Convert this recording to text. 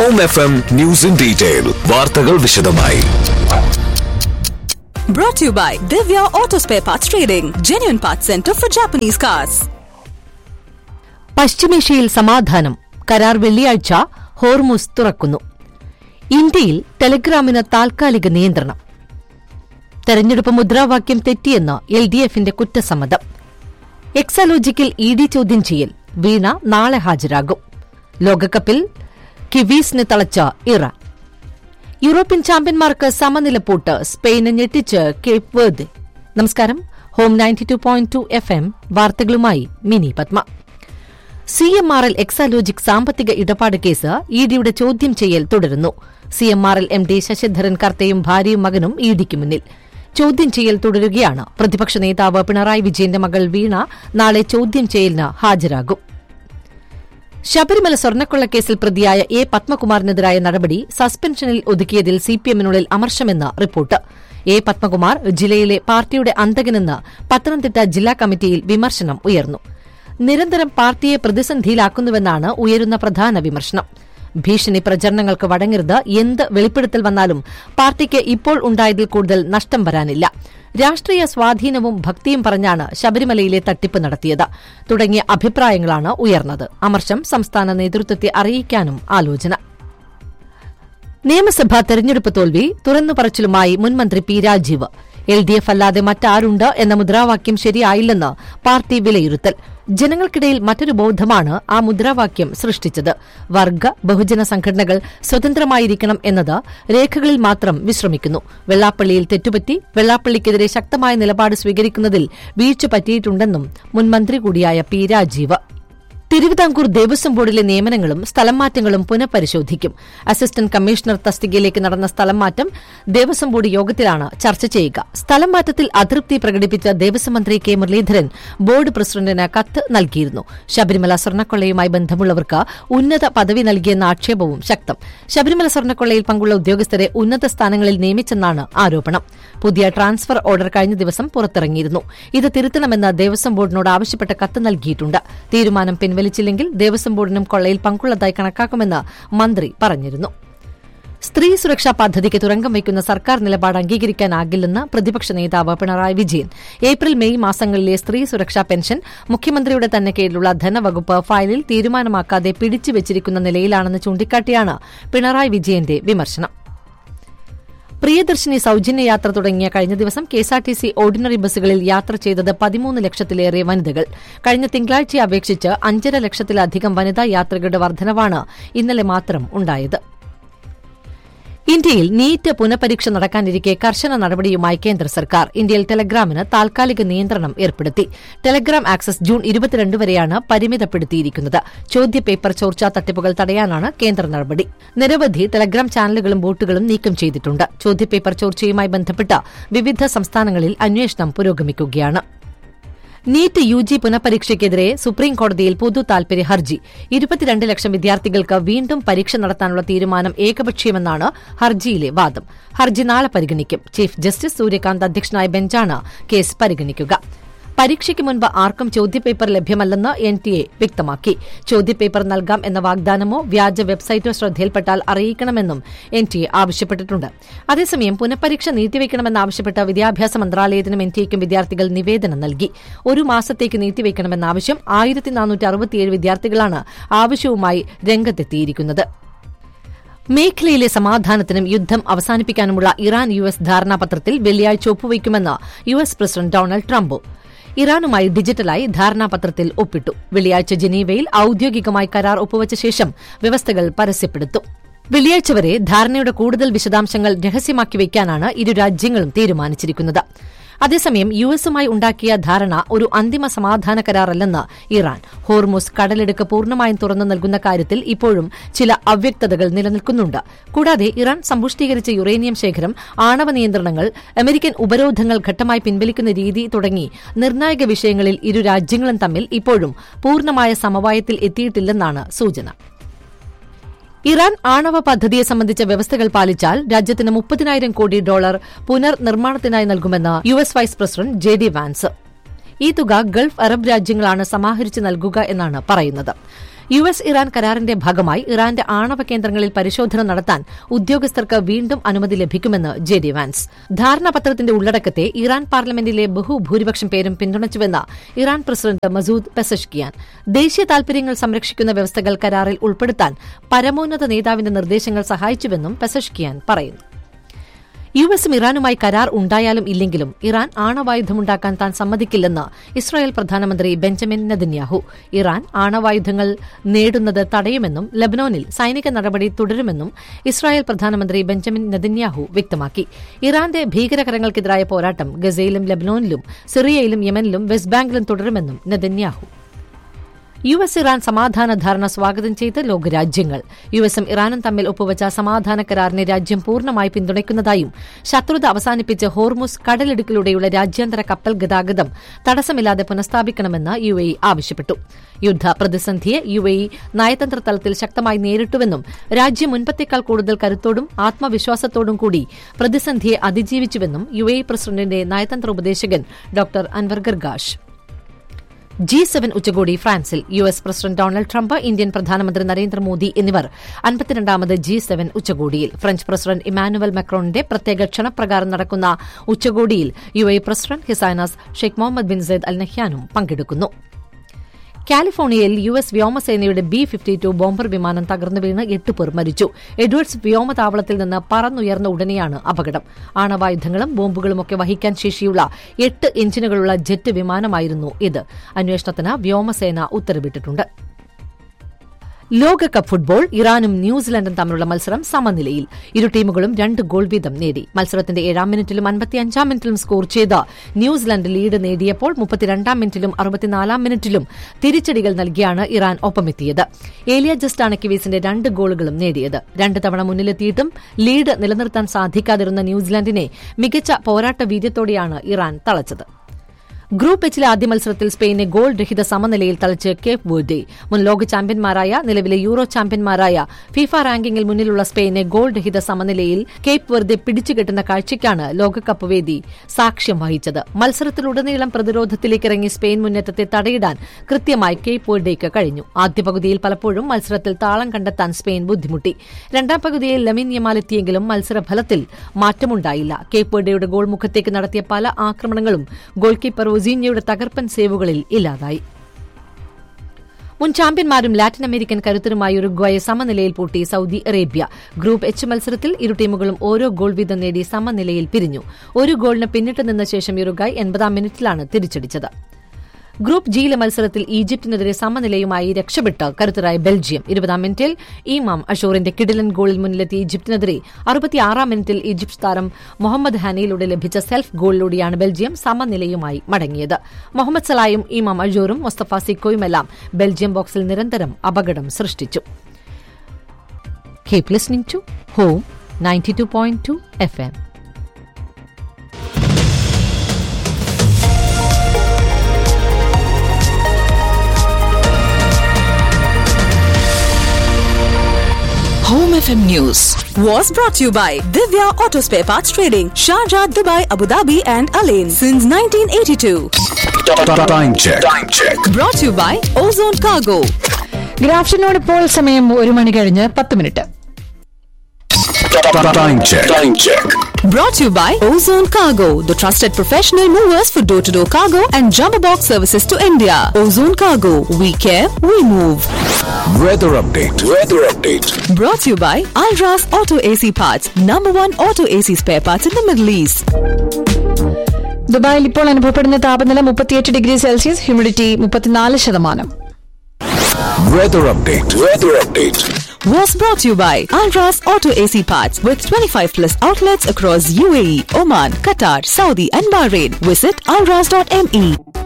Home F M news in detail വാർത്തകൾ വിശദമായി Brought to you by Divya Auto Spare Parts Trading, genuine parts center for Japanese cars. പശ്ചിമേഷ്യയിൽ സമാധാനം കരാർ വെള്ളിയാഴ്ച Hormuz തുറക്കുന്നു ഇന്ത്യയിൽ ടെലഗ്രാമിന് താൽക്കാലിക നിയന്ത്രണം തെരഞ്ഞെടുപ്പ് മുദ്രാവാക്യം തെറ്റിയെന്ന് എൽ ഡി എഫിന്റെ കുറ്റസമ്മതം എക്സാലോജിക്കിൽ ഇ ഡി ചോദ്യം ചെയ്യൽ വീണ നാളെ ഹാജരാകും ലോകകപ്പിൽ കിവീസിന് തളച്ച ഇറാൻ യൂറോപ്യൻ ചാമ്പ്യന്മാർക്ക് സമനില പൂട്ട് സ്പെയിന് ഞെട്ടിച്ച് കേപ്പ് വേർദെ നമസ്കാരം home ninety two point two F M വാർത്തകളുമായി Mini Padma C M R L Exalogic സാമ്പത്തിക ഇടപാട് കേസ് ഇ ഡിയുടെ ചോദ്യം ചെയ്യൽ തുടരുന്നു C M R L M D Sasidharan കർത്തയും ഭാര്യയും മകനും ഇ ഡിക്ക് മുന്നിൽ ചോദ്യം ചെയ്യൽ തുടരുകയാണ് പ്രതിപക്ഷ നേതാവ് പിണറായി വിജയന്റെ മകൾ വീണ നാളെ ചോദ്യം ചെയ്യലിന് ഹാജരാകും ശബരിമല സ്വർണ്ണക്കൊള്ളക്കേസിൽ പ്രതിയായ എ പത്മകുമാറിനെതിരായ നടപടി സസ്പെൻഷനിൽ ഒതുക്കിയതിൽ സിപിഎമ്മിനുള്ളിൽ അമർഷമെന്ന് റിപ്പോർട്ട് എ പത്മകുമാർ ജില്ലയിലെ പാർട്ടിയുടെ അന്തകനെന്ന് പത്തനംതിട്ട ജില്ലാ കമ്മിറ്റിയിൽ വിമർശനം ഉയർന്നു നിരന്തരം പാർട്ടിയെ പ്രതിസന്ധിയിലാക്കുന്നുവെന്നാണ് ഉയരുന്ന പ്രധാന വിമർശനം ഭീഷണി പ്രചരണങ്ങൾക്ക് വഴങ്ങരുത് എന്ത് വെളിപ്പെടുത്തൽ വന്നാലും പാർട്ടിക്ക് ഇപ്പോൾ ഉണ്ടായതിൽ കൂടുതൽ നഷ്ടം വരാനില്ല രാഷ്ട്രീയ സ്വാധീനവും ഭക്തിയും പറഞ്ഞാണ് ശബരിമലയിലെ തട്ടിപ്പ് നടത്തിയത് തുടങ്ങിയ അഭിപ്രായങ്ങളാണ് ഉയർന്നത് അമർഷം സംസ്ഥാന നേതൃത്വത്തെ അറിയിക്കാനും ആലോചന നിയമസഭാ തെരഞ്ഞെടുപ്പ് തോൽവി തുറന്നു പറച്ചിലുമായി മുൻമന്ത്രി P Rajeev L D F അല്ലാതെ മറ്റാരുണ്ട് എന്ന മുദ്രാവാക്യം ശരിയായില്ലെന്ന് പാർട്ടി വിലയിരുത്തൽ ജനങ്ങൾക്കിടയിൽ മറ്റൊരു ബോധമാണ് ആ മുദ്രാവാക്യം സൃഷ്ടിച്ചത് വർഗ ബഹുജന സംഘടനകൾ സ്വതന്ത്രമായിരിക്കണം എന്നത് രേഖകളിൽ മാത്രം വിശ്രമിക്കുന്നു വെള്ളാപ്പള്ളിയിൽ തെറ്റുപറ്റി വെള്ളാപ്പള്ളിക്കെതിരെ ശക്തമായ നിലപാട് സ്വീകരിക്കുന്നതിൽ വീഴ്ച പറ്റിയിട്ടുണ്ടെന്നും മുൻമന്ത്രി കൂടിയായ പി രാജീവ് തിരുവിതാംകൂർ ദേവസ്വം ബോർഡിലെ നിയമനങ്ങളും സ്ഥലം മാറ്റങ്ങളും പുനഃപരിശോധിക്കും അസിസ്റ്റന്റ് കമ്മീഷണർ തസ്തികയിലേക്ക് നടന്ന സ്ഥലം മാറ്റം ദേവസ്വം ബോർഡ് യോഗത്തിലാണ് ചർച്ച ചെയ്യുക സ്ഥലം മാറ്റത്തിൽ അതൃപ്തി പ്രകടിപ്പിച്ച ദേവസ്വം മന്ത്രി കെ മുരളീധരൻ ബോർഡ് പ്രസിഡന്റിന് കത്ത് നൽകിയിരുന്നു ശബരിമല സ്വർണ്ണക്കൊള്ളയുമായി ബന്ധമുള്ളവർക്ക് ഉന്നത പദവി നൽകിയെന്ന ആക്ഷേപവും ശക്തം ശബരിമല സ്വർണ്ണക്കൊള്ളയിൽ പങ്കുള്ള ഉദ്യോഗസ്ഥരെ ഉന്നത സ്ഥാനങ്ങളിൽ നിയമിച്ചെന്നാണ് ആരോപണം പുതിയ ട്രാൻസ്ഫർ ഓർഡർ കഴിഞ്ഞ ദിവസം പുറത്തിറങ്ങിയിരുന്നു ഇത് തിരുത്തണമെന്ന് ദേവസ്വം ബോർഡിനോട് ആവശ്യപ്പെട്ട കത്ത് നൽകിയിട്ടുണ്ട് തീരുമാനം പിൻവലിച്ചില്ലെങ്കിൽ ദേവസ്വം ബോർഡിനും കൊള്ളയിൽ പങ്കുള്ളതായി കണക്കാക്കുമെന്ന് മന്ത്രി പറഞ്ഞിരുന്നു സ്ത്രീ സുരക്ഷാ പദ്ധതിക്ക് തുരങ്കം വയ്ക്കുന്ന സർക്കാർ നിലപാട് അംഗീകരിക്കാനാകില്ലെന്ന് പ്രതിപക്ഷ നേതാവ് പിണറായി വിജയൻ ഏപ്രിൽ മെയ് മാസങ്ങളിലെ സ്ത്രീ സുരക്ഷാ പെൻഷൻ മുഖ്യമന്ത്രിയുടെ തന്നെ കീഴിലുള്ള ധനവകുപ്പ് ഫയലിൽ തീരുമാനമാക്കാതെ പിടിച്ചുവച്ചിരിക്കുന്ന നിലയിലാണെന്ന് ചൂണ്ടിക്കാട്ടിയാണ് പിണറായി വിജയന്റെ വിമർശനം പ്രിയദർശിനി സൌജന്യ യാത്ര തുടങ്ങിയ കഴിഞ്ഞ ദിവസം കെഎസ്ആർടിസി ഓർഡിനറി ബസ്സുകളിൽ യാത്ര ചെയ്തത് പതിമൂന്ന് ലക്ഷത്തിലേറെ വനിതകൾ കഴിഞ്ഞ തിങ്കളാഴ്ചയെ അപേക്ഷിച്ച് അഞ്ചര ലക്ഷത്തിലധികം വനിതാ യാത്രികരുടെ വർധനവാണ് ഇന്നലെ മാത്രം ഉണ്ടായത് ഇന്ത്യയിൽ നീറ്റ് പുനഃപരീക്ഷ നടക്കാനിരിക്കെ കർശന നടപടിയുമായി കേന്ദ്ര സർക്കാർ ഇന്ത്യയിൽ ടെലഗ്രാമിന് താൽക്കാലിക നിയന്ത്രണം ഏർപ്പെടുത്തി ടെലഗ്രാം ആക്സസ് ജൂൺ ഇരുപത്തിരണ്ട് വരെയാണ് പരിമിതപ്പെടുത്തിയിരിക്കുന്നത് ചോദ്യപേപ്പർ ചോർച്ചാ തട്ടിപ്പുകൾ തടയാനാണ് കേന്ദ്ര നടപടി നിരവധി ടെലഗ്രാം ചാനലുകളും ബോട്ടുകളും നീക്കം ചെയ്തിട്ടുണ്ട് ചോദ്യപേപ്പർ ചോർച്ചയുമായി ബന്ധപ്പെട്ട വിവിധ സംസ്ഥാനങ്ങളിൽ അന്വേഷണം പുരോഗമിക്കുകയാണ് നീറ്റ് യു ജി പുനഃപരീക്ഷയ്ക്കെതിരെ സുപ്രീം കോടതിയിൽ പൊതു താൽപര്യ ഹർജി ഇരുപത്തിരണ്ട് ലക്ഷം വിദ്യാർത്ഥികൾക്ക് വീണ്ടും പരീക്ഷ നടത്താനുള്ള തീരുമാനം ഏകപക്ഷീയമെന്നാണ് ഹർജിയിലെ വാദം ഹർജി നാളെ പരിഗണിക്കും ചീഫ് ജസ്റ്റിസ് സൂര്യകാന്ത് അധ്യക്ഷനായ ബെഞ്ചാണ് കേസ് പരിഗണിക്കുക പരീക്ഷയ്ക്ക് മുൻപ് ആർക്കും ചോദ്യപേപ്പർ ലഭ്യമല്ലെന്ന് എൻ ടി എ വ്യക്തമാക്കി ചോദ്യപേപ്പർ നൽകാം എന്ന വാഗ്ദാനമോ വ്യാജ വെബ്സൈറ്റോ ശ്രദ്ധയിൽപ്പെട്ടാൽ അറിയിക്കണമെന്നും എൻ ടി എ ആവശ്യപ്പെട്ടിട്ടുണ്ട് അതേസമയം പുനഃപരീക്ഷ നീട്ടിവെക്കണമെന്നാവശ്യപ്പെട്ട വിദ്യാഭ്യാസ മന്ത്രാലയത്തിനും എൻ ടി എക്കും വിദ്യാർത്ഥികൾ നിവേദനം നൽകി ഒരു മാസത്തേക്ക് നീട്ടിവെക്കണമെന്ന ആവശ്യം ആയിരത്തി നാനൂറ്റി അറുപത്തിയേഴ് വിദ്യാർത്ഥികളാണ് ആവശ്യവുമായി രംഗത്തെത്തിയിരിക്കുന്നത് മേഖലയിലെ സമാധാനത്തിനും യുദ്ധം അവസാനിപ്പിക്കാനുമുള്ള ഇറാൻ യു എസ് ധാരണാപത്രത്തിൽ വെള്ളിയാഴ്ച ഒപ്പുവയ്ക്കുമെന്ന് U S president Donald Trump ഇറാനുമായി ഡിജിറ്റലായി ധാരണാപത്രത്തിൽ ഒപ്പിട്ടു വെള്ളിയാഴ്ച ജനീവയിൽ ഔദ്യോഗികമായി കരാർ ഒപ്പുവച്ച ശേഷം വ്യവസ്ഥകൾ പരസ്യപ്പെടുത്തും വെള്ളിയാഴ്ച വരെ ധാരണയുടെ കൂടുതൽ വിശദാംശങ്ങൾ രഹസ്യമാക്കി വയ്ക്കാനാണ് ഇരു രാജ്യങ്ങളും തീരുമാനിച്ചിരിക്കുന്നത് അതേസമയം യു എസുമായി ഉണ്ടാക്കിയ ധാരണ ഒരു അന്തിമ സമാധാന കരാറല്ലെന്ന് ഇറാൻ ഹോർമുസ് കടലിടുക്ക് പൂർണ്ണമായും തുറന്നു നൽകുന്ന കാര്യത്തിൽ ഇപ്പോഴും ചില അവ്യക്തതകൾ നിലനിൽക്കുന്നുണ്ട് കൂടാതെ ഇറാൻ സമ്പുഷ്ടീകരിച്ച യുറേനിയം ശേഖരം ആണവ നിയന്ത്രണങ്ങൾ അമേരിക്കൻ ഉപരോധങ്ങൾ ഘട്ടമായി പിൻവലിക്കുന്ന രീതി തുടങ്ങി നിർണായക വിഷയങ്ങളിൽ ഇരു രാജ്യങ്ങളും തമ്മിൽ ഇപ്പോഴും പൂർണ്ണമായ സമവായത്തിൽ എത്തിയിട്ടില്ലെന്നാണ് സൂചന ഇറാൻ ആണവ പദ്ധതിയെ സംബന്ധിച്ച വ്യവസ്ഥകൾ പാലിച്ചാൽ രാജ്യത്തിന് മുപ്പതിനായിരം കോടി ഡോളർ പുനർനിർമ്മാണത്തിനായി നൽകുമെന്ന് U S vice president J D Vance ഈ തുക ഗൾഫ് അറബ് രാജ്യങ്ങളാണ് സമാഹരിച്ച് നൽകുക എന്നാണ് പറയുന്നത് യു എസ് ഇറാൻ കരാറിന്റെ ഭാഗമായി ഇറാന്റെ ആണവ കേന്ദ്രങ്ങളിൽ പരിശോധന നടത്താൻ ഉദ്യോഗസ്ഥർക്ക് വീണ്ടും അനുമതി ലഭിക്കുമെന്ന് ജെ ഡി വാൻസ് ധാരണാപത്രത്തിന്റെ ഉള്ളടക്കത്തെ ഇറാൻ പാർലമെന്റിലെ ബഹുഭൂരിപക്ഷം പേരും പിന്തുണച്ചുവെന്ന് ഇറാൻ പ്രസിഡന്റ് മസൂദ് പെസഷ്കിയാൻ ദേശീയ താൽപര്യങ്ങൾ സംരക്ഷിക്കുന്ന വ്യവസ്ഥകൾ കരാറിൽ ഉൾപ്പെടുത്താൻ പരമോന്നത നേതാവിന്റെ നിർദ്ദേശങ്ങൾ സഹായിച്ചുവെന്നും പെസഷ്കിയാൻ പറയുന്നു യു എസും ഇറാനുമായി കരാർ ഉണ്ടായാലും ഇല്ലെങ്കിലും ഇറാൻ ആണവായുധമുണ്ടാക്കാൻ താൻ സമ്മതിക്കില്ലെന്ന് ഇസ്രായേൽ പ്രധാനമന്ത്രി ബെഞ്ചമിൻ നെതന്യാഹു ഇറാൻ ആണവായുധങ്ങൾ നേടുന്നത് തടയുമെന്നും ലബനോനിൽ സൈനിക നടപടി തുടരുമെന്നും ഇസ്രായേൽ പ്രധാനമന്ത്രി ബെഞ്ചമിൻ നെതന്യാഹു വ്യക്തമാക്കി ഇറാന്റെ ഭീകരകരങ്ങൾക്കെതിരായ പോരാട്ടം ഗസയിലും ലബനോനിലും സിറിയയിലും യമനിലും വെസ്റ്റ് ബാങ്കിലും തുടരുമെന്നും നെതന്യാഹു യു എസ് ഇറാൻ സമാധാന ധാരണ സ്വാഗതം ചെയ്ത് ലോകരാജ്യങ്ങൾ യു എസും ഇറാനും തമ്മിൽ ഒപ്പുവച്ച സമാധാന കരാറിനെ രാജ്യം പൂർണ്ണമായി പിന്തുണയ്ക്കുന്നതായും ശത്രുത അവസാനിപ്പിച്ച് ഹോർമുസ് കടലിടുക്കിലൂടെയുള്ള രാജ്യാന്തര കപ്പൽ ഗതാഗതം തടസ്സമില്ലാതെ പുനഃസ്ഥാപിക്കണമെന്ന് യു എ ആവശ്യപ്പെട്ടു യുദ്ധ പ്രതിസന്ധിയെ യു എ നയതന്ത്ര തലത്തിൽ ശക്തമായി നേരിട്ടുവെന്നും രാജ്യം മുൻപത്തേക്കാൾ കൂടുതൽ കരുത്തോടും ആത്മവിശ്വാസത്തോടും കൂടി പ്രതിസന്ധിയെ അതിജീവിച്ചുവെന്നും യു എ പ്രസിഡന്റിന്റെ നയതന്ത്ര ഉപദേശകൻ doctor Anwar Gargash G seven ഉച്ചകോടി ഫ്രാൻസിൽ U S president Donald Trump Indian പ്രധാനമന്ത്രി നരേന്ദ്രമോദി എന്നിവർ അൻപത്തിരണ്ടാമത് ജി സെവൻ ഉച്ചകോടിയിൽ ഫ്രഞ്ച് പ്രസിഡന്റ് ഇമാനുവൽ മക്രോണിന്റെ പ്രത്യേക ക്ഷണപ്രകാരം നടക്കുന്ന ഉച്ചകോടിയിൽ U A president ഹിസൈനാസ് Sheikh Muhammad bin Syed അൽ നഹ്യാനും പങ്കെടുക്കുന്നു കാലിഫോർണിയയിൽ യു എസ് വ്യോമസേനയുടെ ബി ഫിഫ്റ്റി ടു ബോംബർ വിമാനം തകർന്നു വീണ് എട്ട് പേർ മരിച്ചു എഡ്വേർഡ്സ് വ്യോമതാവളത്തിൽ നിന്ന് പറന്നുയർന്ന ഉടനെയാണ് അപകടം ആണവായുധങ്ങളും ബോംബുകളുമൊക്കെ വഹിക്കാൻ ശേഷിയുള്ള എട്ട് എഞ്ചിനുകളുള്ള ജെറ്റ് വിമാനമായിരുന്നു ഇത് അന്വേഷണത്തിന് വ്യോമസേന ഉത്തരവിട്ടിട്ടുണ്ട് ലോകകപ്പ് ഫുട്ബോൾ ഇറാനും ന്യൂസിലൻഡും തമ്മിലുള്ള മത്സരം സമനിലയിൽ ഇരു ടീമുകളും രണ്ട് ഗോൾ വീതം നേടി മത്സരത്തിന്റെ ഏഴാം മിനിറ്റിലും അൻപത്തിയഞ്ചാം മിനിറ്റിലും സ്കോർ ചെയ്ത ന്യൂസിലൻഡ് ലീഡ് നേടിയപ്പോൾ മുപ്പത്തിരണ്ടാം മിനിറ്റിലും അറുപത്തിനാലാം മിനിറ്റിലും തിരിച്ചടികൾ നൽകിയാണ് ഇറാൻ ഒപ്പമെത്തിയത് ഏലിയ ജസ്റ്റാണ് കിവീസിന്റെ രണ്ട് ഗോളുകളും നേടിയത് രണ്ട് തവണ മുന്നിലെത്തിയിട്ടും ലീഡ് നിലനിർത്താൻ സാധിക്കാതിരുന്ന ന്യൂസിലൻഡിനെ മികച്ച പോരാട്ട വീര്യത്തോടെയാണ് ഇറാൻ തളച്ചത് ഗ്രൂപ്പ് എച്ചിലെ ആദ്യ മത്സരത്തിൽ സ്പെയിനെ ഗോൾ രഹിത സമനിലയിൽ തളച്ച് കേപ്പ് വേർഡെ മുൻ ലോക ചാമ്പ്യന്മാരായ നിലവിലെ യൂറോ ചാമ്പ്യന്മാരായ ഫിഫ റാങ്കിങ്ങിൽ മുന്നിലുള്ള സ്പെയിനെ ഗോൾ രഹിത സമനിലയിൽ കേപ്പ് വെർദെ പിടിച്ചുകെട്ടുന്ന കാഴ്ചയ്ക്കാണ് ലോകകപ്പ് വേദി സാക്ഷ്യം വഹിച്ചത് മത്സരത്തിലുടനീളം പ്രതിരോധത്തിലേക്ക് ഇറങ്ങി സ്പെയിൻ മുന്നേറ്റത്തെ തടയിടാൻ കൃത്യമായി കേപ്പ് വെർഡേക്ക് കഴിഞ്ഞു ആദ്യ പകുതിയിൽ പലപ്പോഴും മത്സരത്തിൽ താളം കണ്ടെത്താൻ സ്പെയിൻ ബുദ്ധിമുട്ടി രണ്ടാം പകുതിയിൽ ലമിൻ യമാൽ എത്തിയെങ്കിലും മത്സരഫലത്തിൽ മാറ്റമുണ്ടായില്ല കേപ്പ് വെർഡയുടെ ഗോൾ മുഖത്തേക്ക് നടത്തിയ പല ആക്രമണങ്ങളും ഗോൾ കീപ്പർ ഒസീഞ്ഞയുടെ തകർപ്പൻ സേവുകളിൽ ഇല്ലാതായി മുൻ ചാമ്പ്യന്മാരും ലാറ്റിൻ അമേരിക്കൻ കരുത്തരുമായ ഉറുഗ്വായെ സമനിലയിൽ പൂട്ടി സൌദി അറേബ്യ ഗ്രൂപ്പ് എച്ച് മത്സരത്തിൽ ഇരു ടീമുകളും ഓരോ ഗോൾ വീതം നേടി സമനിലയിൽ പിരിഞ്ഞു ഒരു ഗോളിന് പിന്നിട്ട് നിന്ന ശേഷം ഉറുഗ്വായ് എൺപതാം മിനിറ്റിലാണ് തിരിച്ചടിച്ചത് ഗ്രൂപ്പ് ജിയിലെ മത്സരത്തിൽ ഈജിപ്തിനെതിരെ സമനിലയുമായി രക്ഷപ്പെട്ട് കരുത്തരായ ബെൽജിയം ഇരുപതാം മിനിറ്റിൽ ഇമാം അഷൂറിന്റെ കിടിലൻ ഗോളിൽ മുന്നിലെത്തിയ ഈജിപ്തിനെതിരെ അറുപത്തിയാറാം മിനിറ്റിൽ ഈജിപ്ത് താരം മുഹമ്മദ് ഹനയിലൂടെ ലഭിച്ച സെൽഫ് ഗോളിലൂടെയാണ് ബെൽജിയം സമനിലയുമായി മടങ്ങിയത് മുഹമ്മദ് സലായും ഇമാം അഷൂറും മുസ്തഫ സിക്കോയുമെല്ലാം ബെൽജിയം ബോക്സിൽ നിരന്തരം അപകടം സൃഷ്ടിച്ചു keep listening to Home ninety two point two F M Home FM News was brought to you by Divya Auto Spare Parts Trading, Sharjah, Dubai, Abu Dhabi, and Alain since 1982. Time check. Time check. Brought to you by Ozone Cargo. Good afternoon ഇപ്പോൾ സമയം ഒരു മണി കഴിഞ്ഞ് പത്ത് minute Time check. Time check. Brought to you by Ozone Cargo, the trusted professional movers for door to door cargo and jumbo box services to India. Ozone Cargo, we care, we move. Weather update. Weather update. Brought to you by Alras Auto AC Parts, number one auto AC spare parts in the Middle East. ദുബായിൽ ഇപ്പോൾ അനുഭവപ്പെടുന്ന താപനില മുപ്പത്തിയെട്ട് degree Celsius humidity മുപ്പത്തിനാല് ശതമാനം Weather update. Weather update. was brought to you by Alras Auto AC Parts with 25 plus outlets across UAE, Oman, Qatar, Saudi, and Bahrain. Visit alras.me.